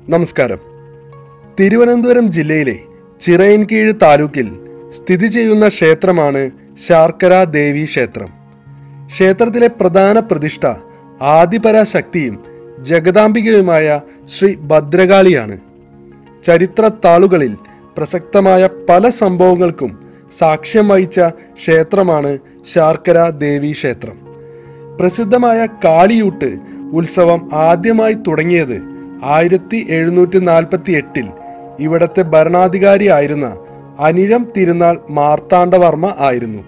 നമസ്കാരം തിരുവനന്തപുരം ജില്ലയിലെ ചിറയൻകീഴ് താലൂക്കിൽ സ്ഥിതി ചെയ്യുന്ന ക്ഷേത്രമാണ് ശാർക്കര ദേവി ക്ഷേത്രം ക്ഷേത്രത്തിലെ പ്രധാന പ്രതിഷ്ഠ ആദിപരാശക്തിയും ജഗദാംബികയുമായ ശ്രീ ഭദ്രകാളിയാണ് ചരിത്ര താളുകളിൽ പ്രസക്തമായ പല സംഭവങ്ങൾക്കും സാക്ഷ്യം വഹിച്ച ക്ഷേത്രമാണ് ശാർക്കര ദേവി ക്ഷേത്രം പ്രസിദ്ധമായ കാളിയൂട്ട് ഉത്സവം ആദ്യമായി തുടങ്ങിയത് ആയിരത്തി എഴുന്നൂറ്റി നാൽപ്പത്തി എട്ടിൽ ഇവിടത്തെ ഭരണാധികാരിയായിരുന്ന അനിഴം തിരുനാൾ മാർത്താണ്ഡവർമ്മ ആയിരുന്നു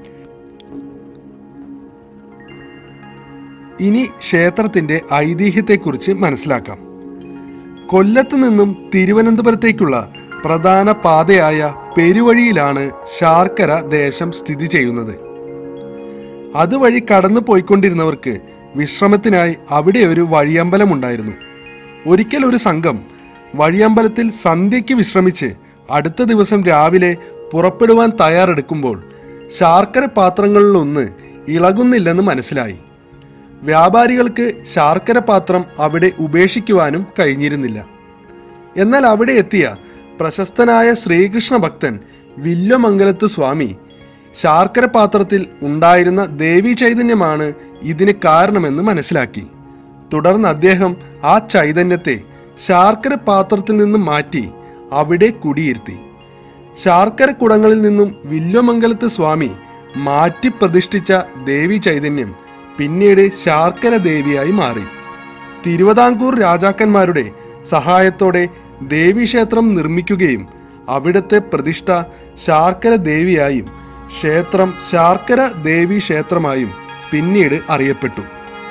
ഇനി ക്ഷേത്രത്തിന്റെ ഐതിഹ്യത്തെക്കുറിച്ച് മനസ്സിലാക്കാം കൊല്ലത്ത് നിന്നും തിരുവനന്തപുരത്തേക്കുള്ള പ്രധാന പാതയായ പെരുവഴിയിലാണ് ശാർക്കര ദേശം സ്ഥിതി ചെയ്യുന്നത് അതുവഴി കടന്നു പോയിക്കൊണ്ടിരുന്നവർക്ക് വിശ്രമത്തിനായി അവിടെ ഒരു വഴിയമ്പലമുണ്ടായിരുന്നു ഒരിക്കൽ ഒരു സംഘം വഴിയമ്പലത്തിൽ സന്ധ്യയ്ക്ക് വിശ്രമിച്ച് അടുത്ത ദിവസം രാവിലെ പുറപ്പെടുവാൻ തയ്യാറെടുക്കുമ്പോൾ ശാർക്കര പാത്രങ്ങളിലൊന്ന് ഇളകുന്നില്ലെന്ന് മനസ്സിലായി വ്യാപാരികൾക്ക് ശാർക്കര പാത്രം അവിടെ ഉപേക്ഷിക്കുവാനും കഴിഞ്ഞിരുന്നില്ല എന്നാൽ അവിടെ എത്തിയ പ്രശസ്തനായ ശ്രീകൃഷ്ണ ഭക്തൻ വില്യമംഗലത്ത് സ്വാമി ശാർക്കര പാത്രത്തിൽ ഉണ്ടായിരുന്ന ദേവി ചൈതന്യമാണ് ഇതിന് കാരണമെന്ന് മനസ്സിലാക്കി തുടർന്ന് അദ്ദേഹം ആ ചൈതന്യത്തെ ശാർക്കര പാത്രത്തിൽ നിന്നും മാറ്റി അവിടെ കുടിയിരുത്തി ശാർക്കര കുടങ്ങളിൽ നിന്നും വില്യമംഗലത്ത് സ്വാമി മാറ്റി പ്രതിഷ്ഠിച്ച ദേവി ചൈതന്യം പിന്നീട് ശാർക്കര ദേവിയായി മാറി തിരുവിതാംകൂർ രാജാക്കന്മാരുടെ സഹായത്തോടെ ദേവീക്ഷേത്രം നിർമ്മിക്കുകയും അവിടുത്തെ പ്രതിഷ്ഠ ശാർക്കര ദേവിയായും ക്ഷേത്രം ശാർക്കര ദേവി ക്ഷേത്രമായും പിന്നീട് അറിയപ്പെട്ടു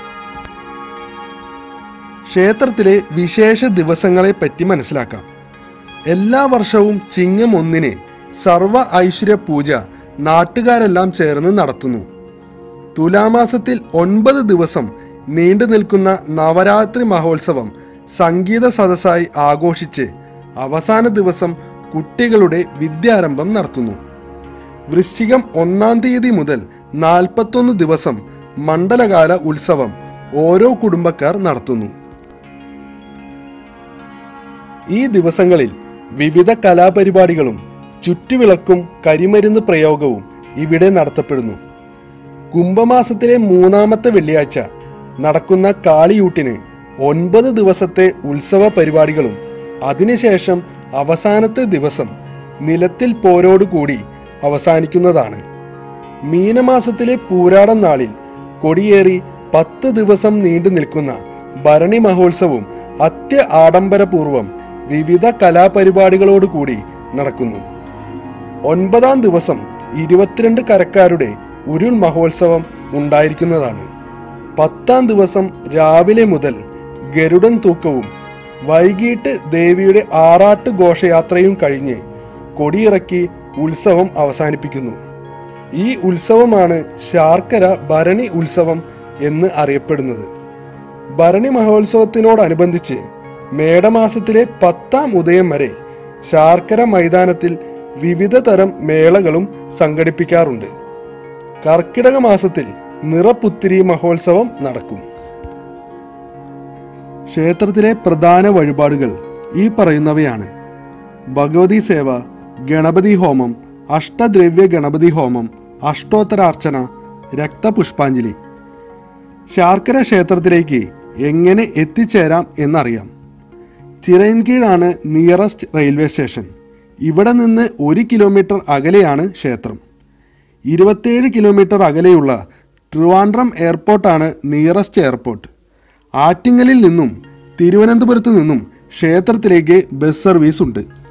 ക്ഷേത്രത്തിലെ വിശേഷ ദിവസങ്ങളെ പറ്റി മനസ്സിലാക്കാം എല്ലാ വർഷവും ചിങ്ങം ഒന്നിന് സർവ ഐശ്വര്യ പൂജ നാട്ടുകാരെല്ലാം ചേർന്ന് നടത്തുന്നു തുലാമാസത്തിൽ ഒൻപത് ദിവസം നീണ്ടു നിൽക്കുന്ന നവരാത്രി മഹോത്സവം സംഗീത സദസ്സായി ആഘോഷിച്ച് അവസാന ദിവസം കുട്ടികളുടെ വിദ്യാരംഭം നടത്തുന്നു വൃശ്ചികം ഒന്നാം തീയതി മുതൽ നാൽപ്പത്തൊന്ന് ദിവസം മണ്ഡലകാല ഉത്സവം ഓരോ കുടുംബക്കാർ നടത്തുന്നു ഈ ദിവസങ്ങളിൽ വിവിധ കലാപരിപാടികളും ചുറ്റുവിളക്കും കരിമരുന്ന് പ്രയോഗവും ഇവിടെ നടത്തപ്പെടുന്നു കുംഭമാസത്തിലെ മൂന്നാമത്തെ വെള്ളിയാഴ്ച നടക്കുന്ന കാളിയൂട്ടിന് ഒൻപത് ദിവസത്തെ ഉത്സവ പരിപാടികളും അതിനുശേഷം അവസാനത്തെ ദിവസം നിലത്തിൽ പോരോടുകൂടി അവസാനിക്കുന്നതാണ് മീനമാസത്തിലെ പൂരാടം നാളിൽ കൊടിയേറി പത്ത് ദിവസം നീണ്ടു നിൽക്കുന്ന ഭരണി മഹോത്സവവും അത്യ ആഡംബരപൂർവം വിവിധ കലാപരിപാടികളോടുകൂടി നടക്കുന്നു ഒൻപതാം ദിവസം ഇരുപത്തിരണ്ട് കരക്കാരുടെ ഉരുൾ മഹോത്സവം ഉണ്ടായിരിക്കുന്നതാണ് പത്താം ദിവസം രാവിലെ മുതൽ ഗരുഡൻ തൂക്കവും വൈകിട്ട് ദേവിയുടെ ആറാട്ട് ഘോഷയാത്രയും കഴിഞ്ഞ് കൊടിയിറക്കി ഉത്സവം അവസാനിപ്പിക്കുന്നു ഈ ഉത്സവമാണ് ശാർക്കര ഭരണി ഉത്സവം എന്ന് അറിയപ്പെടുന്നത് ഭരണി മഹോത്സവത്തിനോടനുബന്ധിച്ച് മേടമാസത്തിലെ പത്താം ഉദയം വരെ ശാർക്കര മൈതാനത്തിൽ വിവിധ തരം മേളകളും സംഘടിപ്പിക്കാറുണ്ട് കർക്കിടക മാസത്തിൽ നിറപുത്തിരി മഹോത്സവം നടക്കും ക്ഷേത്രത്തിലെ പ്രധാന വഴിപാടുകൾ ഈ പറയുന്നവയാണ് ഭഗവതി സേവ ഗണപതി ഹോമം അഷ്ടദ്രവ്യ ഗണപതി ഹോമം അഷ്ടോത്തരാർച്ചന രക്തപുഷ്പാഞ്ജലി ശാർക്കര ക്ഷേത്രത്തിലേക്ക് എങ്ങനെ എത്തിച്ചേരാം എന്നറിയാം ചിറയൻകീഴാണ് നിയറസ്റ്റ് റെയിൽവേ സ്റ്റേഷൻ ഇവിടെ നിന്ന് ഒരു കിലോമീറ്റർ അകലെയാണ് ക്ഷേത്രം ഇരുപത്തേഴ് കിലോമീറ്റർ അകലെയുള്ള ട്രിവാൻഡ്രം എയർപോർട്ടാണ് നിയറസ്റ്റ് എയർപോർട്ട് ആറ്റിങ്ങലിൽ നിന്നും തിരുവനന്തപുരത്ത് നിന്നും ക്ഷേത്രത്തിലേക്ക് ബസ് സർവീസ് ഉണ്ട്